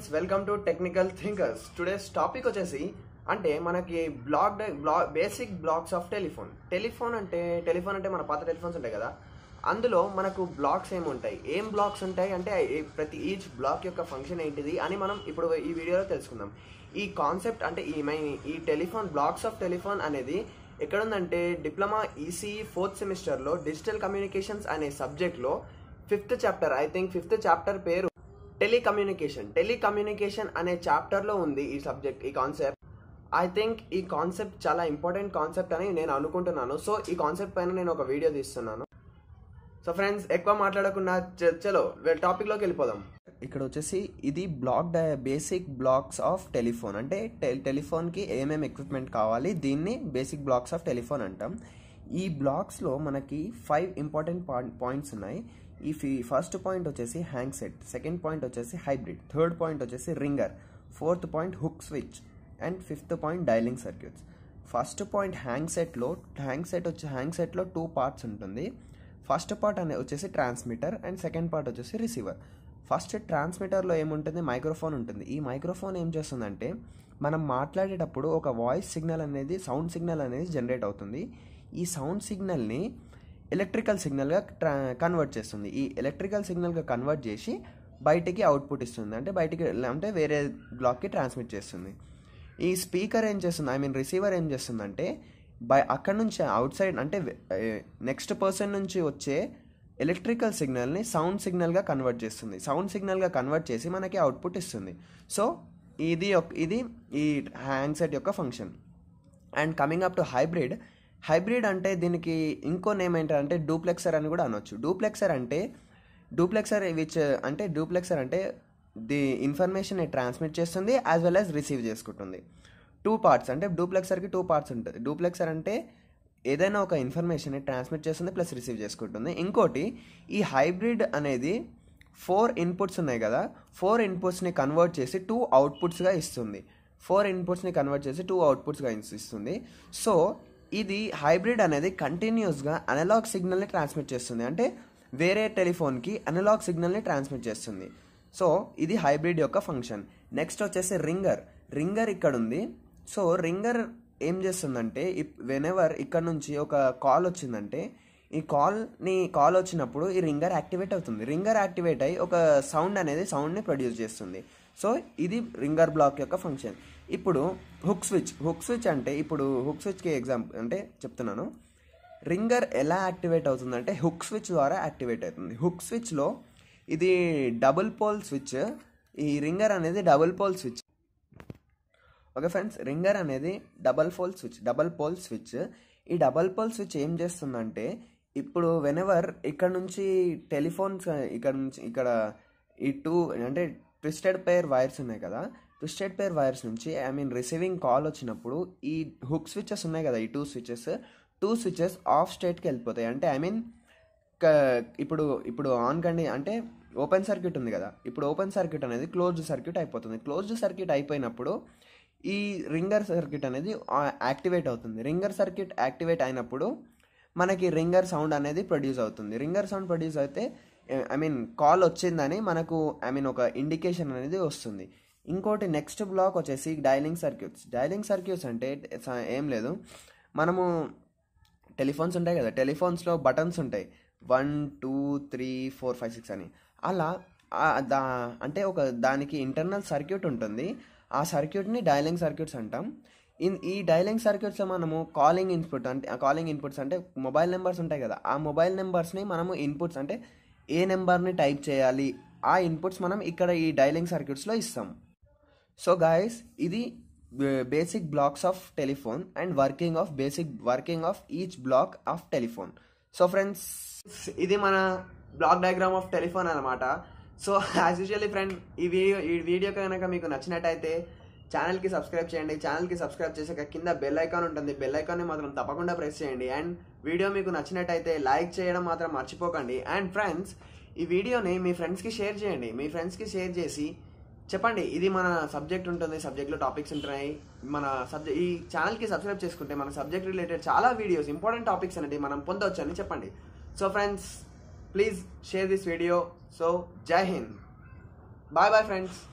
friends welcome to technical thinkers today's topic వచ్చేసి అంటే మనకి block block basic blocks of telephone telephone అంటే telephone అంటే మన పాత టెలిఫోన్స్ ఉంటాయి కదా అందులో మనకు బ్లాక్స్ ఏమి ఉంటాయి ఏం బ్లాక్స్ ఉంటాయి అంటే ఏ- ప్రతి ఈచ్ బ్లాక్ యొక్క ఫంక్షన్ ఏంటిది అని మనం ఇప్పుడు ఈ వీడియోలో తెలుసుకుందాం ఈ కాన్సెప్ట్ అంటే ఈ మై ఈ టెలిఫోన్ బ్లాక్స్ ఆఫ్ టెలిఫోన్ అనేది ఎక్కడుందంటే డిప్లొమా ఈసీ ఫోర్త్ సెమిస్టర్లో డిజిటల్ కమ్యూనికేషన్స్ అనే సబ్జెక్ట్లో fifth chapter I think fifth chapter పేరు టెలికమ్యూనికేషన్ టెలికమ్యూనికేషన్ అనే చాప్టర్లో ఉంది ఈ సబ్జెక్ట్ ఈ కాన్సెప్ట్ ఐ థింక్ ఈ కాన్సెప్ట్ చాలా ఇంపార్టెంట్ కాన్సెప్ట్ అని నేను అనుకుంటున్నాను సో ఈ కాన్సెప్ట్ పైన నేను ఒక వీడియో తీస్తున్నాను సో ఫ్రెండ్స్ ఎక్కువ మాట్లాడకుండా చ- చలో టాపిక్లోకి వెళ్ళిపోదాం ఇక్కడ వచ్చేసి ఇది block basic blocks of telephone అంటే టెలిఫోన్కి ఏమేమి ఎక్విప్మెంట్ కావాలి దీన్ని బేసిక్ బ్లాక్స్ ఆఫ్ టెలిఫోన్ అంటాం ఈ బ్లాక్స్లో మనకి ఫైవ్ ఇంపార్టెంట్ పాయింట్స్ ఉన్నాయి ఈ ఫస్ట్ పాయింట్ వచ్చేసి హ్యాంగ్ సెట్ సెకండ్ పాయింట్ వచ్చేసి హైబ్రిడ్ థర్డ్ పాయింట్ వచ్చేసి ringer fourth point hook switch and fifth point dialling circuits first point hang సెట్లో హ్యాంగ్ సెట్ వచ్చి హ్యాంగ్ సెట్లో టూ పార్ట్స్ ఉంటుంది ఫస్ట్ పార్ట్ అనే వచ్చేసి ట్రాన్స్మిటర్ అండ్ సెకండ్ పార్ట్ వచ్చేసి receiver first ట్రాన్స్మిటర్లో ఏముంటుంది మైక్రోఫోన్ ఉంటుంది ఈ మైక్రోఫోన్ ఏం చేస్తుందంటే మనం మాట్లాడేటప్పుడు ఒక వాయిస్ సిగ్నల్ అనేది సౌండ్ సిగ్నల్ అనేది జనరేట్ అవుతుంది ఈ సౌండ్ సిగ్నల్ని ఎలక్ట్రికల్ సిగ్నల్గా ట్రా కన్వర్ట్ చేస్తుంది ఈ ఎలక్ట్రికల్ సిగ్నల్గా కన్వర్ట్ చేసి బయటికి అవుట్పుట్ ఇస్తుంది అంటే బయటికి అంటే వేరే బ్లాక్కి ట్రాన్స్మిట్ చేస్తుంది ఈ స్పీకర్ ఏం చేస్తుంది ఐ మీన్ రిసీవర్ ఏం చేస్తుందంటే బై అక్కడ నుంచి అవుట్ సైడ్ అంటే నెక్స్ట్ పర్సన్ నుంచి వచ్చే ఎలక్ట్రికల్ సిగ్నల్ని సౌండ్ సిగ్నల్గా కన్వర్ట్ చేస్తుంది సౌండ్ సిగ్నల్గా కన్వర్ట్ చేసి మనకి అవుట్పుట్ ఇస్తుంది సో ఇది ఒక- ఇది ఈ హ్యాండ్సెట్ యొక్క function and coming up to hybrid hybrid అంటే దీనికి ఇంకో నేమ్ ఏంటంటే డూప్లెక్సర్ అని కూడా అనొచ్చు డూప్లెక్సర్ అంటే డూప్లెక్సర్ విచ్ అంటే డూప్లెక్సర్ అంటే ది ఇన్ఫర్మేషన్ ట్రాన్స్మిట్ చేస్తుంది యాజ్ వెల్ యాజ్ రిసీవ్ చేసుకుంటుంది టూ పార్ట్స్ అంటే డూప్లెక్సర్కి టూ పార్ట్స్ ఉంటుంది డూప్లెక్సర్ అంటే ఏదైనా ఒక ఇన్ఫర్మేషన్ ట్రాన్స్మిట్ చేస్తుంది ప్లస్ రిసీవ్ చేసుకుంటుంది ఇంకోటి ఈ హైబ్రిడ్ అనేది ఫోర్ ఇన్పుట్స్ ఉన్నాయి కదా ఫోర్ ఇన్పుట్స్ని కన్వర్ట్ చేసి టూ అవుట్పుట్స్గా ఇస్తుంది ఫోర్ ఇన్పుట్స్ని కన్వర్ట్ చేసి టూ అవుట్పుట్స్గా ఇస్తుంది సో ఇది హైబ్రిడ్ అనేది కంటిన్యూస్గా అనలాగ్ సిగ్నల్ని ట్రాన్స్మిట్ చేస్తుంది అంటే వేరే టెలిఫోన్కి అనలాగ్ సిగ్నల్ని ట్రాన్స్మిట్ చేస్తుంది సో ఇది హైబ్రిడ్ యొక్క ఫంక్షన్ నెక్స్ట్ వచ్చేసి రింగర్ రింగర్ ఇక్కడ ఉంది సో రింగర్ ఏం చేస్తుందంటే వెన్ ఎవర్ ఇక్కడ నుంచి ఒక కాల్ వచ్చిందంటే ఈ కాల్ని కాల్ వచ్చినప్పుడు ఈ రింగర్ యాక్టివేట్ అవుతుంది రింగర్ యాక్టివేట్ అయ్యి ఒక సౌండ్ అనేది సౌండ్ని ప్రొడ్యూస్ చేస్తుంది సో ఇది రింగర్ బ్లాక్ యొక్క ఫంక్షన్ ఇప్పుడు హుక్ స్విచ్ హుక్ స్విచ్ అంటే ఇప్పుడు హుక్ స్విచ్కి ఎగ్జాంపుల్ అంటే చెప్తున్నాను రింగర్ ఎలా యాక్టివేట్ అవుతుందంటే హుక్ స్విచ్ ద్వారా యాక్టివేట్ అవుతుంది హుక్ స్విచ్లో ఇది డబుల్ పోల్ స్విచ్ ఈ రింగర్ అనేది double pole switch okay friends ringer అనేది double pole switch double pole switch ఈ డబల్ పోల్ స్విచ్ ఏం చేస్తుందంటే ఇప్పుడు వెనెవర్ ఇక్కడ నుంచి టెలిఫోన్స్ ఇక్కడ నుంచి ఇక్కడ ఈ టూ అంటే ట్విస్టెడ్ పేర్ వైర్స్ ఉన్నాయి కదా ట్విస్టెడ్ పేర్ వైర్స్ నుంచి ఐ మీన్ రిసీవింగ్ కాల్ వచ్చినప్పుడు ఈ హుక్ స్విచెస్ ఉన్నాయి కదా ఈ two switches two switches off స్టేట్కి వెళ్ళిపోతాయి అంటే ఐ మీన్ ఇప్పుడు ఇప్పుడు ఆన్ కండి అంటే ఓపెన్ సర్క్యూట్ ఉంది కదా ఇప్పుడు ఓపెన్ సర్క్యూట్ అనేది క్లోజ్డ్ సర్క్యూట్ అయిపోతుంది క్లోజ్డ్ సర్క్యూట్ అయిపోయినప్పుడు ఈ రింగర్ సర్క్యూట్ అనేది యాక్టివేట్ అవుతుంది రింగర్ సర్క్యూట్ యాక్టివేట్ అయినప్పుడు మనకి రింగర్ సౌండ్ అనేది ప్రొడ్యూస్ అవుతుంది రింగర్ సౌండ్ ప్రొడ్యూస్ అయితే ఐ మీన్ కాల్ వచ్చిందని మనకు ఐ మీన్ ఒక ఇండికేషన్ అనేది వస్తుంది ఇంకోటి నెక్స్ట్ బ్లాక్ వచ్చేసి డైలింగ్ సర్క్యూట్స్ డైలింగ్ సర్క్యూట్స్ అంటే స- ఏం లేదు మనము టెలిఫోన్స్ ఉంటాయి కదా టెలిఫోన్స్లో బటన్స్ ఉంటాయి one two three four five six అని అలా ఆ దా అంటే ఒక దానికి ఇంటర్నల్ సర్క్యూట్ ఉంటుంది ఆ సర్క్యూట్ని డైలింగ్ సర్క్యూట్స్ అంటాం ఇన్ ఈ డైలింగ్ సర్క్యూట్స్ మనము కాలింగ్ ఇన్పుట్ అంటే కాలింగ్ ఇన్పుట్స్ అంటే మొబైల్ నెంబర్స్ ఉంటాయి కదా ఆ మొబైల్ నెంబర్స్ని మనము ఇన్పుట్స్ అంటే ఏ నెంబర్ని టైప్ చేయాలి ఆ ఇన్పుట్స్ మనం ఇక్కడ ఈ డైలింగ్ సర్క్యూట్స్లో ఇస్తాం సో గాయస్ ఇది basic blocks of telephone and working of basic working of each block of telephone so friends ఇది మన బ్లాక్ డయాగ్రామ్ ఆఫ్ టెలిఫోన్ అనమాట సో యాజ్ యూజువల్లీ ఫ్రెండ్ ఈ వీడియో ఈ వీడియో కనుక మీకు నచ్చినట్టయితే ఛానల్కి సబ్స్క్రైబ్ చేయండి ఛానల్కి సబ్స్క్రైబ్ చేసాక కింద బెల్ ఐకాన్ ఉంటుంది బెల్ ఐకాన్ని మాత్రం తప్పకుండా ప్రెస్ చేయండి అండ్ వీడియో మీకు నచ్చినట్టయితే లైక్ చేయడం మాత్రం మర్చిపోకండి అండ్ ఫ్రెండ్స్ ఈ వీడియోని మీ ఫ్రెండ్స్కి షేర్ చేయండి మీ ఫ్రెండ్స్కి షేర్ చేసి చెప్పండి ఇది మన సబ్జెక్ట్ ఉంటుంది సబ్జెక్ట్లో టాపిక్స్ ఉంటున్నాయి మన సబ్జెక్ట్ ఈ ఛానల్కి సబ్స్క్రైబ్ చేసుకుంటే మన సబ్జెక్ట్ రిలేటెడ్ చాలా వీడియోస్ ఇంపార్టెంట్ టాపిక్స్ అనేది మనం పొందవచ్చు అని చెప్పండి so friends please share this video so జై హింద్ బాయ్ బాయ్ ఫ్రెండ్స్